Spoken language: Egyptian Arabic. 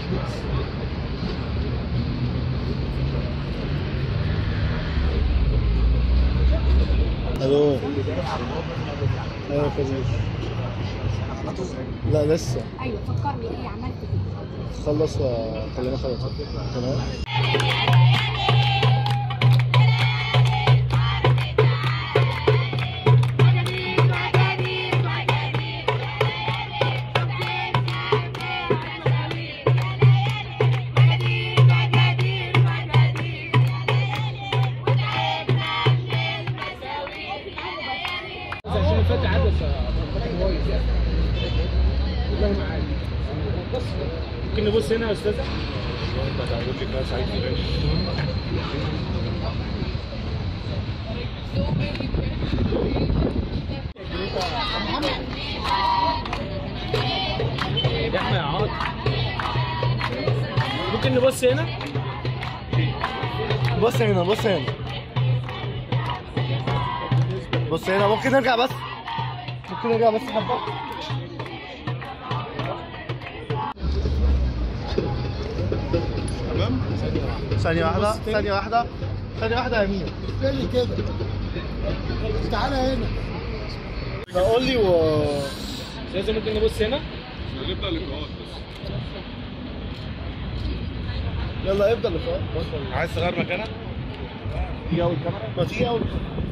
الو ايوه يا كبير لا لسه ايوه فكرني ايه عملت ايه خلص وكلمك خلاص تمام عشان الفتى عدس كويس والله معاك ممكن نبص هنا يا استاذه يا احمد يا عاطف ممكن نبص هنا بص هنا بص هنا بص هنا ممكن نرجع بس ممكن نرجع بس حبة تمام ثانية واحدة ثانية واحدة ثانية واحدة يا مين لي كده تعالى هنا لا قول لي و استاذه ممكن نبص هنا يلا ابدا اللقاء عايز تغير مكانك؟ ما تيجي اول